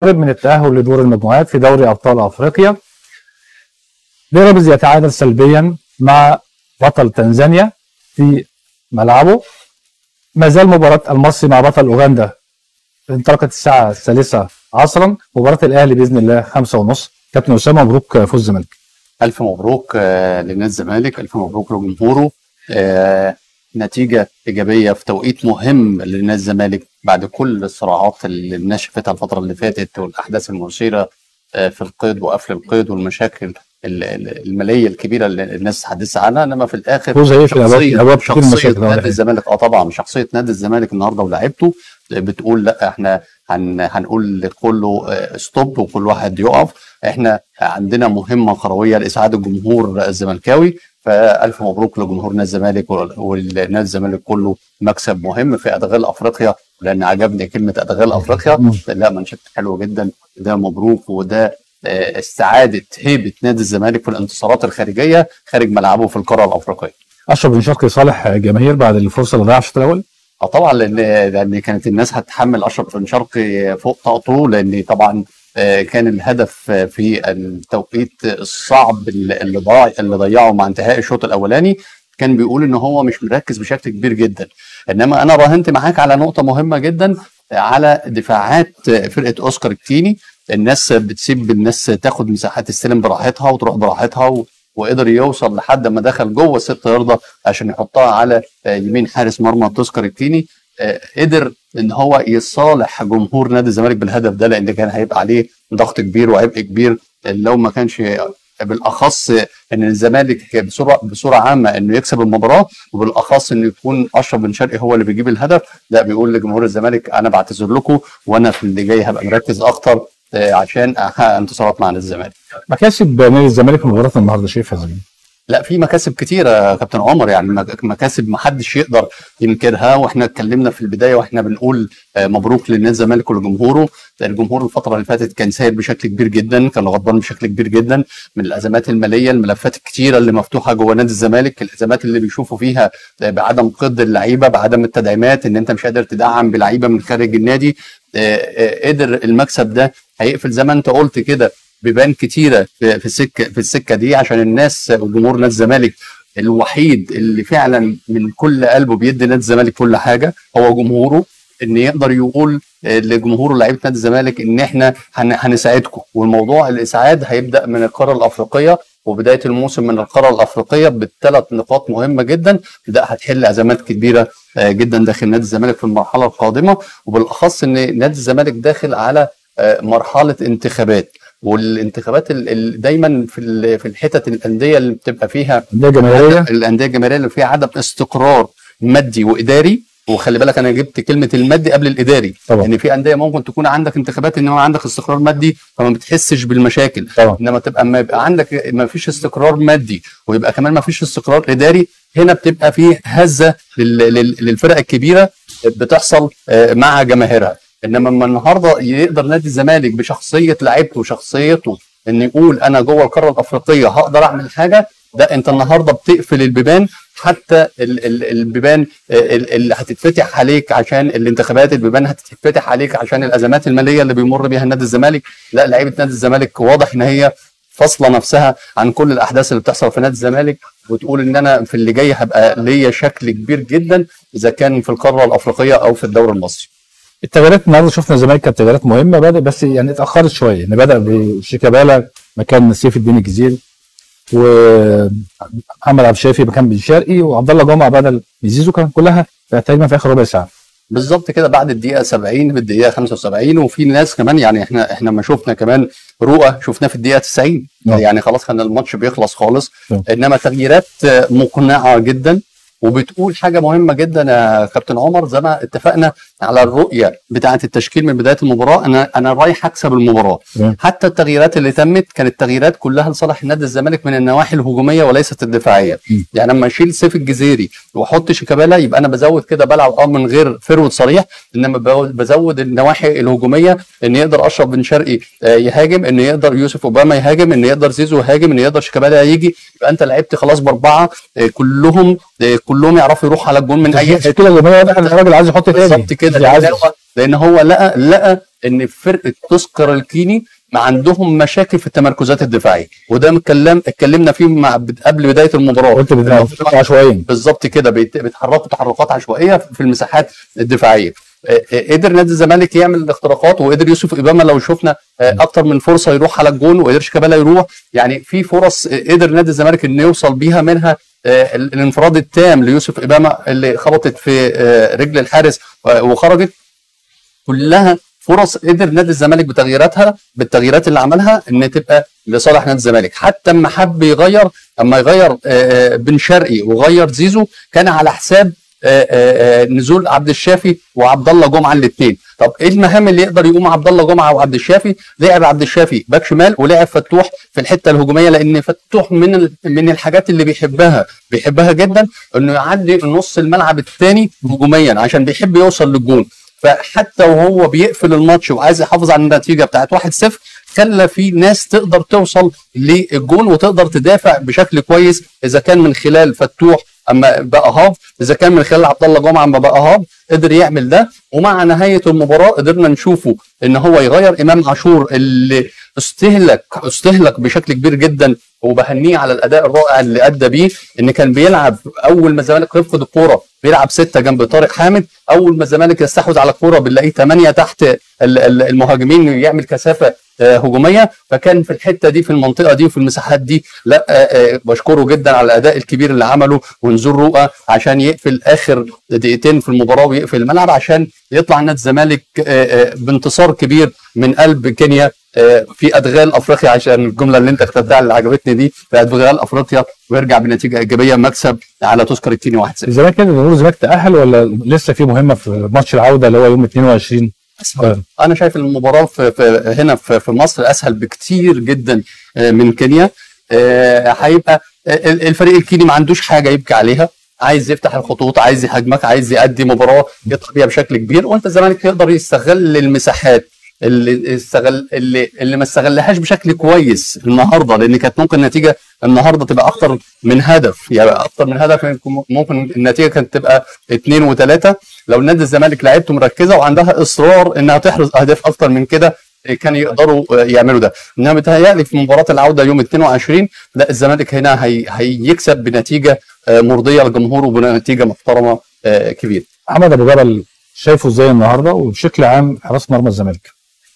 يقترب من التاهل لدور المجموعات في دوري ابطال افريقيا بيراميدز يتعادل سلبيا مع بطل تنزانيا في ملعبه ما زال مباراة المصري مع بطل أوغندا انطلقت الساعة الثالثة عصرا مباراة الأهلي بإذن الله خمسة ونص كابتن أسامة مبروك فوز الزمالك ألف مبروك آه، لنادي الزمالك ألف مبروك لجمهوره آه، نتيجة إيجابية في توقيت مهم لنادي الزمالك بعد كل الصراعات اللي الناس شافتها الفترة اللي فاتت والأحداث المثيرة آه، في القيد وقفل القيد والمشاكل ال- ال- الماليه الكبيره اللي الناس حدثت عنها انما في الاخر فوز هيقفل أبواب- شخصيه أبواب كتير شخصيه مشاكل واضح. نادي الزمالك اه طبعا شخصيه نادي الزمالك النهارده ولاعيبته بتقول لا احنا هن هنقول لكله آه، ستوب وكل واحد يقف احنا عندنا مهمه كرويه لاسعاد الجمهور الزملكاوي فالف مبروك لجمهور نادي الزمالك وال- والنادي الزمالك كله مكسب مهم في ادغال افريقيا لان عجبني كلمه ادغال افريقيا مم. لا منشط حلو جدا ده مبروك وده آه، استعاده هيبه نادي الزمالك في الانتصارات الخارجيه خارج ملعبه في القاره الافريقيه. أشرف بن شرقي صالح جماهير بعد الفرصة اللي ضيعها في الشوط الأول اه طبعا لان لان كانت الناس هتحمل اشرف بن شرقي فوق طاقته لان طبعا آه، كان الهدف آه، في التوقيت الصعب اللي اللي ضاع اللي ضيعه مع انتهاء الشوط الاولاني كان بيقول ان هو مش مركز بشكل كبير جدا انما انا راهنت معاك على نقطه مهمه جدا على دفاعات فرقه اوسكار الكيني الناس بتسيب الناس تاخد مساحات السلم براحتها وتروح براحتها و... وقدر يوصل لحد ما دخل جوه ست يرضى عشان يحطها على آه، يمين حارس مرمى توسكر الكيني آه، قدر ان هو يصالح جمهور نادي الزمالك بالهدف ده لان كان هيبقى عليه ضغط كبير وعبء كبير لو ما كانش بالاخص ان الزمالك بسرعه بسرعه عامه انه يكسب المباراه وبالاخص انه يكون اشرف بن شرقي هو اللي بيجيب الهدف لا بيقول لجمهور الزمالك انا بعتذر لكم وانا في اللي جاي هبقى مركز اكتر آه، عشان احقق انتصارات مع نادي الزمالك مكاسب نادي الزمالك في مباراة النهارده شايفها ازاي؟ لا في مكاسب كتيره يا كابتن عمر يعني مك- مكاسب ما حدش يقدر ينكرها واحنا اتكلمنا في البدايه واحنا بنقول آه، مبروك للنادي الزمالك ولجمهوره الجمهور الفتره اللي فاتت كان سائر بشكل كبير جدا كان غضبان بشكل كبير جدا من الازمات الماليه الملفات الكتيره اللي مفتوحه جوه نادي الزمالك الازمات اللي بيشوفوا فيها آه، بعدم قيد اللعيبه بعدم التدعيمات ان انت مش قادر تدعم بلعيبه من خارج النادي آه، آه، قدر المكسب ده هيقفل زي ما انت قلت كده بيبان كتيره في في السكه في السكه دي عشان الناس وجمهور نادي الزمالك الوحيد اللي فعلا من كل قلبه بيدي نادي الزمالك كل حاجه هو جمهوره ان يقدر يقول آه، لجمهور لعيبه نادي الزمالك ان احنا هن- هنساعدكم والموضوع الاسعاد هيبدا من القاره الافريقيه وبدايه الموسم من القاره الافريقيه بالثلاث نقاط مهمه جدا ده هتحل ازمات كبيره آه، جدا داخل نادي الزمالك في المرحله القادمه وبالاخص ان نادي الزمالك داخل على آه، مرحله انتخابات والانتخابات ال- ال- دايما في ال- في الحتت الانديه اللي بتبقى فيها أندية جماهيرية الانديه الجماهيريه اللي فيها عدم استقرار مادي واداري وخلي بالك انا جبت كلمه المادي قبل الاداري طبعا. يعني في انديه ممكن تكون عندك انتخابات انما عندك استقرار مادي فما بتحسش بالمشاكل طبعا انما تبقى ما يبقى عندك ما فيش استقرار مادي ويبقى كمان ما فيش استقرار اداري هنا بتبقى في هزه لل- لل- للفرق الكبيره بتحصل آه، مع جماهيرها انما لما النهارده يقدر نادي الزمالك بشخصيه لعيبته وشخصيته ان يقول انا جوه القاره الافريقيه هقدر اعمل حاجه ده انت النهارده بتقفل البيبان حتى ال- ال- البيبان ال- اللي هتتفتح عليك عشان الانتخابات البيبان هتتفتح عليك عشان الازمات الماليه اللي بيمر بيها نادي الزمالك لا لعيبه نادي الزمالك واضح ان هي فاصله نفسها عن كل الاحداث اللي بتحصل في نادي الزمالك وتقول ان انا في اللي جاي هبقى ليا شكل كبير جدا اذا كان في القاره الافريقيه او في الدوري المصري التغييرات النهارده شفنا الزمالك كانت تغييرات مهمه بدأ بس يعني اتاخرت شويه ان بدا بشيكابالا مكان سيف الدين الجزيري ومحمد عبد الشافي مكان بن شرقي وعبد الله جمعه بدل زيزو كان كلها تقريبا في اخر ربع ساعه بالظبط كده بعد الدقيقه 70 بالدقيقه 75 وفي ناس كمان يعني احنا احنا ما شفنا كمان رؤى شفناه في الدقيقه 90 نعم. يعني خلاص كان الماتش بيخلص خالص نعم. انما تغييرات مقنعه جدا وبتقول حاجه مهمه جدا يا كابتن عمر زي ما اتفقنا على الرؤيه بتاعه التشكيل من بدايه المباراه انا انا رايح اكسب المباراه نعم. حتى التغييرات اللي تمت كانت تغييرات كلها لصالح نادي الزمالك من النواحي الهجوميه وليست الدفاعيه م. يعني لما اشيل سيف الجزيري واحط شيكابالا يبقى انا بزود كده بلعب اه من غير فرود صريح انما بو- بزود النواحي الهجوميه ان يقدر اشرف بن شرقي آه، يهاجم ان يقدر يوسف اوباما يهاجم ان يقدر زيزو يهاجم ان يقدر شيكابالا يجي يبقى انت لعبت خلاص باربعه آه، كلهم آه، كلهم يعرفوا يروحوا على الجون من اي حته كده الجمهور واضح ان الراجل عايز يحط تاني بالظبط كده عايز لأن هو لان هو لقى لقى ان فرقه تذكر الكيني ما عندهم مشاكل في التمركزات الدفاعيه وده متكلم اتكلمنا فيه مع قبل بدايه المباراه قلت بتبقى عشوائيين بالظبط كده بيت- بيتحركوا تحركات عشوائيه في المساحات الدفاعيه آه، آه، قدر نادي الزمالك يعمل الاختراقات وقدر يوسف اباما لو شفنا آه، اكتر من فرصه يروح على الجون وقدر شيكابالا يروح يعني في فرص آه، قدر نادي الزمالك انه يوصل بيها منها آه، ال- الانفراد التام ليوسف اباما اللي خبطت في آه، رجل الحارس آه، وخرجت كلها فرص قدر نادي الزمالك بتغييراتها بالتغييرات اللي عملها ان تبقى لصالح نادي الزمالك حتى اما حب يغير اما يغير آه، آه، بن شرقي وغير زيزو كان على حساب آه، آه، آه، نزول عبد الشافي وعبد الله جمعه الاثنين طب ايه المهام اللي يقدر يقوم عبد الله جمعه وعبد الشافي لعب عبد الشافي باك شمال ولعب فتوح في الحته الهجوميه لان فتوح من ال- من الحاجات اللي بيحبها بيحبها جدا انه يعدي نص الملعب الثاني هجوميا عشان بيحب يوصل للجون فحتى وهو بيقفل الماتش وعايز يحافظ على النتيجه بتاعت 1-0 خلى في ناس تقدر توصل للجون وتقدر تدافع بشكل كويس اذا كان من خلال فتوح اما بقى هاب اذا كان من خلال عبد الله جمعه اما بقى هاب قدر يعمل ده ومع نهايه المباراه قدرنا نشوفه ان هو يغير امام عاشور اللي استهلك استهلك بشكل كبير جدا وبهنيه على الاداء الرائع اللي ادى بيه ان كان بيلعب اول ما الزمالك يفقد الكوره بيلعب سته جنب طارق حامد اول ما الزمالك يستحوذ على الكوره بنلاقيه ثمانيه تحت ال- ال- المهاجمين يعمل كثافه آه، هجوميه فكان في الحته دي في المنطقه دي وفي المساحات دي لا آه، آه، بشكره جدا على الاداء الكبير اللي عمله ونزول رؤى عشان يقفل اخر دقيقتين في المباراه ويقفل الملعب عشان يطلع نادي الزمالك آه، آه، بانتصار كبير من قلب كينيا آه، في ادغال افريقيا عشان الجمله اللي انت كتبتها اللي عجبتني دي في ادغال افريقيا ويرجع بنتيجه ايجابيه مكسب على تذكر الكيني 1-0 الزمالك كده نقول الزمالك تاهل ولا لسه في مهمه في ماتش العوده اللي هو يوم 22 آه. انا شايف المباراه في في هنا في في مصر اسهل بكتير جدا آه، من كينيا آه، هيبقى آه، الفريق الكيني ما عندوش حاجه يبكي عليها عايز يفتح الخطوط عايز يهاجمك عايز يأدي مباراه يطلع بيها بشكل كبير وانت الزمالك يقدر يستغل المساحات اللي استغل اللي اللي ما استغلهاش بشكل كويس النهارده لان كانت ممكن النتيجه النهارده تبقى اكتر من هدف يعني اكتر من هدف يمكن- ممكن النتيجه كانت تبقى اثنين وثلاثه لو نادي الزمالك لعيبته مركزه وعندها اصرار انها تحرز اهداف اكتر من كده كان يقدروا يعملوا ده انما بيتهيألي في مباراه العوده يوم 22 لا الزمالك هنا هي هيكسب بنتيجه آه، مرضيه للجمهور وبنتيجه محترمه آه، كبيره احمد ابو جبل شايفه ازاي النهارده وبشكل عام حراس مرمى الزمالك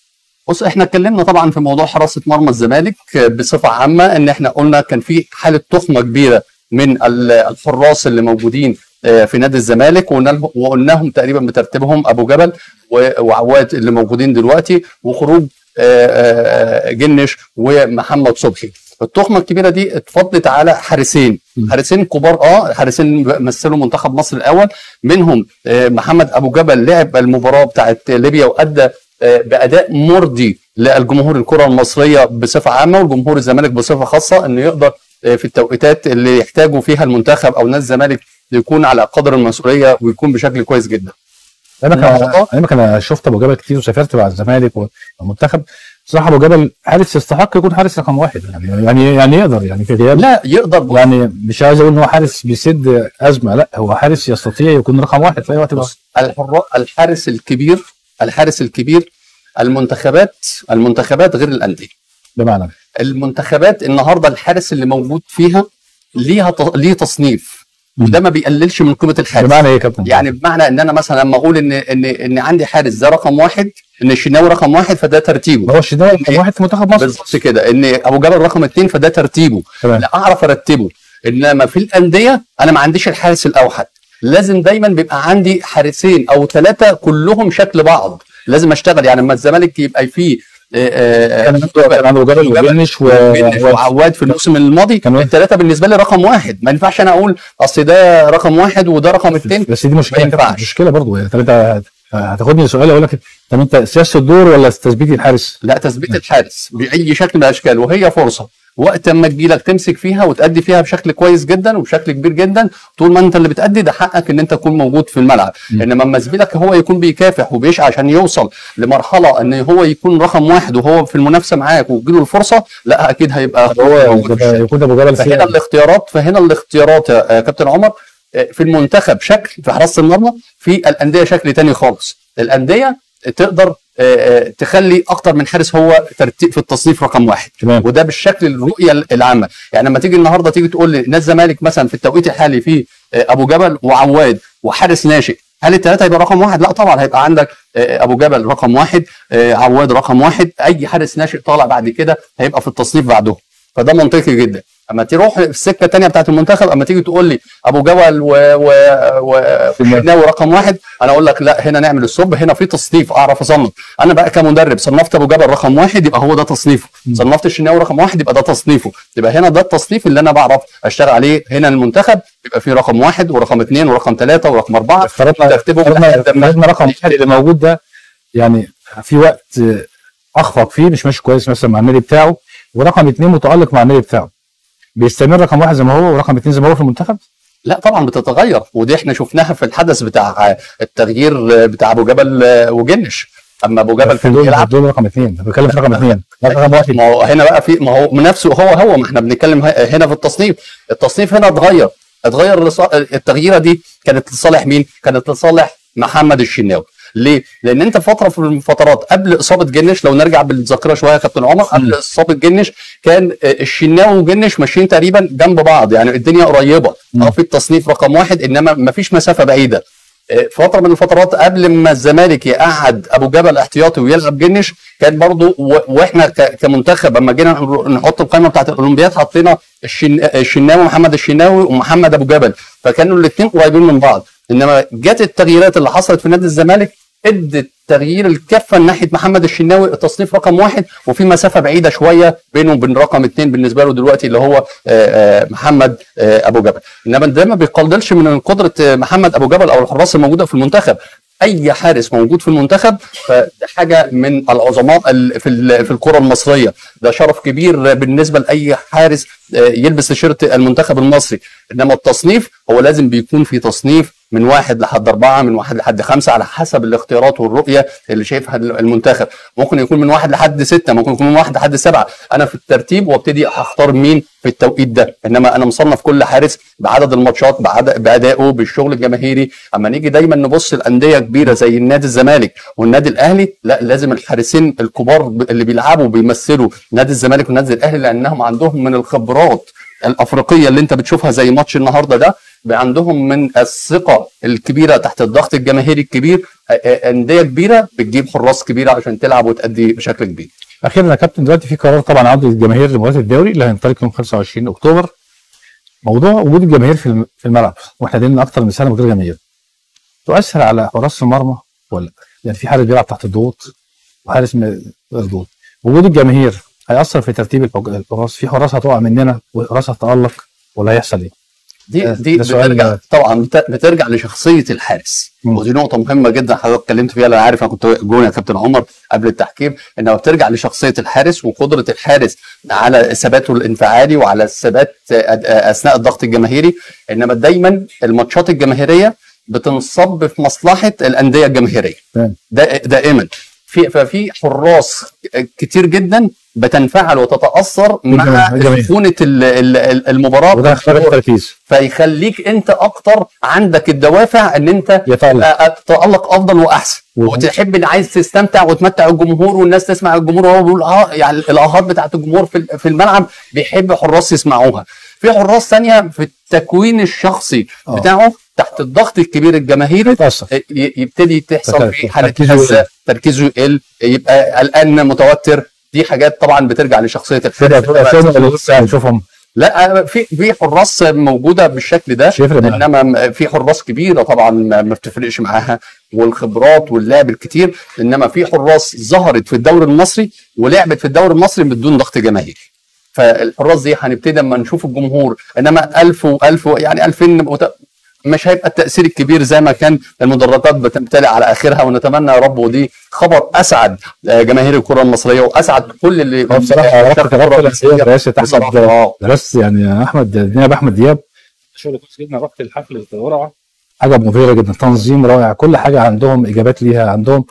بص احنا اتكلمنا طبعا في موضوع حراسه مرمى الزمالك بصفه عامه ان احنا قلنا كان في حاله تخمه كبيره من ال- الحراس اللي موجودين آه، في نادي الزمالك وقلنا لهم- وقلناهم تقريبا بترتيبهم ابو جبل و- وعواد اللي موجودين دلوقتي وخروج آه، آه، جنش ومحمد صبحي التخمه الكبيره دي اتفضلت على حارسين م. حارسين كبار اه حارسين مثلوا منتخب مصر الاول منهم آه، محمد ابو جبل لعب المباراه بتاعت ليبيا وادى آه، باداء مرضي للجمهور الكره المصريه بصفه عامه والجمهور الزمالك بصفه خاصه انه يقدر آه، في التوقيتات اللي يحتاجوا فيها المنتخب او نادي الزمالك يكون على قدر المسؤوليه ويكون بشكل كويس جدا. انا كان النهاردة؟ انا كان شفت ابو جبل كتير وسافرت مع الزمالك والمنتخب بصراحه ابو جبل حارس يستحق يكون حارس رقم واحد يعني يعني يعني يقدر يعني في غياب لا يقدر يعني مش عايز اقول ان هو حارس بيسد ازمه لا هو حارس يستطيع يكون رقم واحد في اي وقت بقى. بص الحر- الحارس الكبير الحارس الكبير المنتخبات المنتخبات غير الانديه بمعنى المنتخبات النهارده الحارس اللي موجود فيها ليها ت- ليه تصنيف مم. وده ما بيقللش من قيمه الحارس بمعنى ايه يا كابتن؟ يعني بمعنى ان انا مثلا لما اقول ان ان ان عندي حارس ده رقم واحد ان الشناوي رقم واحد فده ترتيبه هو الشناوي رقم واحد في منتخب مصر بالظبط كده ان ابو جبل رقم اثنين فده ترتيبه تمام لا اعرف ارتبه انما في الانديه انا ما عنديش الحارس الاوحد لازم دايما بيبقى عندي حارسين او ثلاثه كلهم شكل بعض لازم اشتغل يعني لما الزمالك يبقى فيه آه، آه، كان عنده كان عنده ابو جبل وجنش و- بين- و- وعواد في الموسم الماضي كانوا- الثلاثه بالنسبه لي رقم واحد ما ينفعش انا اقول اصل ده رقم واحد وده رقم اثنين بس دي مشكله ما يا كابتن، ينفعش. مشكله برضه يعني طب انت هت- هتاخدني سؤال اقول لك طب انت سياسه الدور ولا تثبيت الحارس؟ لا تثبيت الحارس باي شكل من الاشكال وهي فرصه وقت ما تجيلك تمسك فيها وتأدي فيها بشكل كويس جدا وبشكل كبير جدا طول ما انت اللي بتأدي ده حقك ان انت تكون موجود في الملعب م. انما لما زميلك هو يكون بيكافح وبيسعى عشان يوصل لمرحله ان هو يكون رقم واحد وهو في المنافسه معاك وتجيله الفرصه لا اكيد هيبقى هو موجود في الشارع. يكون ابو جبل فهنا فيها الاختيارات فهنا الاختيارات يا يا كابتن عمر آه، في المنتخب شكل في حراسه المرمى في الانديه شكل تاني خالص الانديه تقدر آه، آه، تخلي اكتر من حارس هو ترتيب في التصنيف رقم واحد تمام وده بالشكل الرؤيه العامه يعني لما تيجي النهارده تيجي تقول لي نادي الزمالك مثلا في التوقيت الحالي في آه، ابو جبل وعواد وحارس ناشئ هل الثلاثه هيبقى رقم واحد؟ لا طبعا هيبقى عندك آه، ابو جبل رقم واحد آه، عواد رقم واحد اي حارس ناشئ طالع بعد كده هيبقى في التصنيف بعده فده منطقي جدا اما تروح في السكه الثانيه بتاعت المنتخب اما تيجي تقول لي ابو جبل و و و وشناوي رقم واحد انا اقول لك لا هنا نعمل الصب هنا في تصنيف اعرف اصنف انا بقى كمدرب صنفت ابو جبل رقم واحد يبقى هو ده تصنيفه م. صنفت الشناوي رقم واحد يبقى ده تصنيفه يبقى هنا ده التصنيف اللي انا بعرف اشتغل عليه هنا المنتخب يبقى فيه رقم واحد ورقم اثنين ورقم ثلاثه ورقم اربعه افترضنا ترتيبهم افترضنا لحد ما- افترضنا رقم واحد اللي موجود ده يعني في وقت آه، اخفق فيه مش ماشي كويس مثلا مع النادي بتاعه ورقم اثنين متالق مع النادي بتاعه بيستمر رقم واحد زي ما هو ورقم اثنين زي ما هو في المنتخب لا طبعا بتتغير ودي احنا شفناها في الحدث بتاع التغيير بتاع ابو جبل وجنش اما ابو جبل في كان دول بيلعب دول رقم اثنين أنا بتكلم في رقم اثنين لا رقم واحد ما هو هنا بقى في ما هو نفسه هو هو ما احنا بنتكلم ه- هنا في التصنيف التصنيف هنا اتغير اتغير لص- التغييره دي كانت لصالح مين؟ كانت لصالح محمد الشناوي ليه؟ لان انت فتره في الفترات قبل اصابه جنش لو نرجع بالذاكره شويه يا كابتن عمر قبل اصابه جنش كان آه، الشناوي وجنش ماشيين تقريبا جنب بعض يعني الدنيا قريبه مم. اه في التصنيف رقم واحد انما ما فيش مسافه بعيده آه، فتره من الفترات قبل ما الزمالك يقعد ابو جبل احتياطي ويلعب جنش كان برضو و- واحنا ك- كمنتخب اما جينا نحط القائمه بتاعت الاولمبياد حطينا الشن- الشناوي محمد الشناوي ومحمد ابو جبل فكانوا الاثنين قريبين من بعض انما جت التغييرات اللي حصلت في نادي الزمالك ادت تغيير الكفه ناحيه محمد الشناوي التصنيف رقم واحد وفي مسافه بعيده شويه بينه وبين رقم اثنين بالنسبه له دلوقتي اللي هو آه، آه، محمد آه، ابو جبل انما ده ما بيقللش من قدره آه، محمد ابو جبل او الحراس الموجوده في المنتخب اي حارس موجود في المنتخب فده حاجه من العظماء ال- في ال- في الكره المصريه ده شرف كبير بالنسبه لاي حارس آه، يلبس تيشيرت المنتخب المصري انما التصنيف هو لازم بيكون في تصنيف من واحد لحد أربعة من واحد لحد خمسة على حسب الاختيارات والرؤية اللي شايفها المنتخب ممكن يكون من واحد لحد ستة ممكن يكون من واحد لحد سبعة أنا في الترتيب وابتدي هختار مين في التوقيت ده إنما أنا مصنف كل حارس بعدد الماتشات بعد- بأدائه بالشغل الجماهيري أما نيجي دايما نبص لأندية كبيرة زي النادي الزمالك والنادي الأهلي لا لازم الحارسين الكبار اللي بيلعبوا بيمثلوا نادي الزمالك والنادي الأهلي لأنهم عندهم من الخبرات الافريقيه اللي انت بتشوفها زي ماتش النهارده ده بقى عندهم من الثقه الكبيره تحت الضغط الجماهيري الكبير أ- أ- انديه كبيره بتجيب حراس كبيره عشان تلعب وتادي بشكل كبير اخيرا يا كابتن دلوقتي في قرار طبعا عوده الجماهير لمباراه الدوري اللي هينطلق يوم 25 اكتوبر موضوع وجود الجماهير في الم- في الملعب واحنا دينا اكتر من سنه من غير جماهير تؤثر على حراس المرمى ولا لا؟ يعني في حارس بيلعب تحت الضغوط وحارس من غير ضغوط وجود الجماهير هيأثر في ترتيب الحج- الحراس في حراس هتقع مننا وحراس هتتألق ولا هيحصل ايه؟ دي ده- دي ده سؤال- بترجع طبعا بت- بترجع لشخصيه الحارس مم. ودي نقطه مهمه جدا حضرتك اتكلمت فيها انا عارف انا كنت جون يا كابتن عمر قبل التحكيم انها بترجع لشخصيه الحارس وقدره الحارس على ثباته الانفعالي وعلى الثبات أ- اثناء الضغط الجماهيري انما دايما الماتشات الجماهيريه بتنصب في مصلحه الانديه الجماهيريه تمام. دا دائما في ففي حراس كتير جدا بتنفعل وتتاثر مع بالجماهير- الجماهير. سخونه ال- ال- ال- المباراه وده هيختلف التركيز فيخليك انت اكتر عندك الدوافع ان انت يتألق تبقى تتالق افضل واحسن وهو- وتحب ان عايز تستمتع وتمتع الجمهور والناس تسمع الجمهور وهو بيقول اه يعني الاهات بتاعت الجمهور في في الملعب بيحب حراس يسمعوها في حراس ثانيه في التكوين الشخصي آه. بتاعه تحت الضغط الكبير الجماهيري يتأثر ي- يبتدي تحصل تركيز- فيه حاله تركيزه هزه يقل. تركيزه يقل يبقى قلقان متوتر دي حاجات طبعا بترجع لشخصيه الحارس كده فيهم اللي لسه هنشوفهم لا في في حراس موجوده بالشكل ده مش هيفرق معاها. انما في حراس كبيره طبعا ما ما بتفرقش معاها والخبرات واللعب الكتير انما في حراس ظهرت في الدوري المصري ولعبت في الدوري المصري بدون ضغط جماهيري فالحراس دي هنبتدي اما نشوف الجمهور انما 1000 و1000 يعني 2000 وت- مش هيبقى التاثير الكبير زي ما كان المدرجات بتمتلئ على اخرها ونتمنى يا رب ودي خبر اسعد آه، جماهير الكره المصريه واسعد كل اللي هو بصراحه رابطه شاف الكرة رابطه المصرية. الأندية برئاسه احمد بصراحة، آه. درست يعني يا احمد نائب احمد دياب شغل كويس جدا رحت الحفل رائع حاجه مبهره جدا تنظيم رائع كل حاجه عندهم اجابات ليها عندهم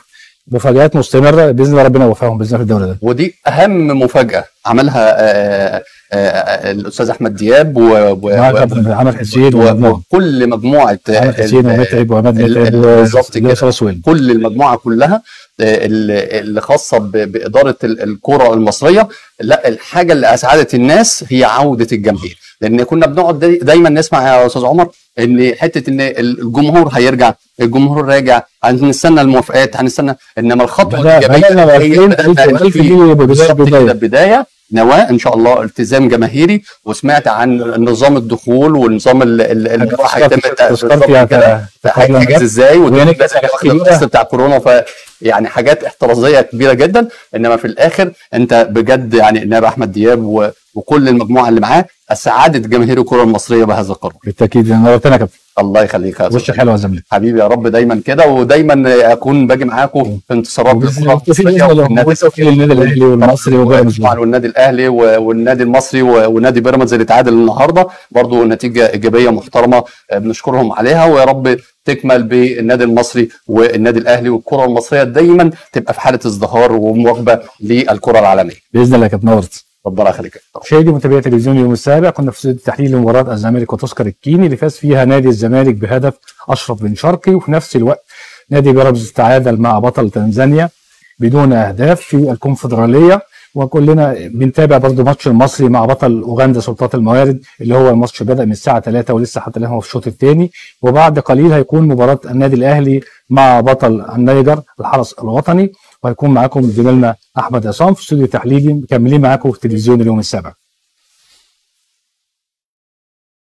مفاجآت مستمره باذن الله ربنا يوفقهم باذن الله في الدوري ده ودي اهم مفاجاه عملها آه، آه، آه، الاستاذ احمد دياب و... و... مع و... كابتن عمر حسين و- ومجموعه وكل مجموعه آه، عمر حسين ال- ومتعب وعماد ال- متعب ال- بالظبط كده. وياسر سويل كل المجموعه كلها آه، اللي اللي خاصه ب- باداره ال- الكره المصريه لا الحاجه اللي اسعدت الناس هي عوده الجماهير لان كنا بنقعد داي- دايما نسمع يا استاذ عمر ان حته ان الجمهور هيرجع الجمهور راجع هنستنى الموافقات هنستنى انما الخطوه بدأ- بدأنا ب هي 2000 بدأنا 1000 في- جنيه بداية- بالظبط بداية. كده بدايه نواه ان شاء الله التزام جماهيري وسمعت عن نظام الدخول والنظام ال- ال- اللي هو هيتم تذكرتي كده هيحجز ازاي وهي ودي نجحت الناس اللي واخده كبيرة. التست بتاع كورونا ف يعني حاجات احترازيه كبيره جدا انما في الاخر انت بجد يعني النائب احمد دياب و... وكل المجموعه اللي معاه اسعدت جماهير الكره المصريه بهذا القرار بالتاكيد نورتنا يا كابتن الله يخليك يا أستاذ. وش حلو يا زميلي حبيبي يا رب دايما كده ودايما اكون باجي معاكم في انتصارات الكرة وبالتوفيق المصرية باذن وفي الله النادي والتوفيق للنادي الاهلي والمصري وبيراميدز طبعا والنادي الاهلي و- والنادي المصري و- ونادي بيراميدز اللي اتعادل النهارده برضو نتيجه ايجابيه محترمه آه، بنشكرهم عليها ويا رب تكمل بالنادي المصري والنادي الاهلي والكره المصريه دايما تبقى في حاله ازدهار ومواكبه للكره العالميه باذن الله يا كابتن نورت ربنا يخليك مشاهدي متابعي تلفزيون اليوم السابع كنا في استوديو تحليل مباراه الزمالك وتذكر الكيني اللي فاز فيها نادي الزمالك بهدف اشرف بن شرقي وفي نفس الوقت نادي بيراميدز تعادل مع بطل تنزانيا بدون اهداف في الكونفدراليه وكلنا بنتابع برضو ماتش المصري مع بطل اوغندا سلطات الموارد اللي هو الماتش بدا من الساعه 3 ولسه حتى الان هو في الشوط الثاني وبعد قليل هيكون مباراه النادي الاهلي مع بطل النيجر الحرس الوطني وهيكون معاكم زميلنا احمد عصام في استوديو تحليلي مكملين معاكم في تلفزيون اليوم السابع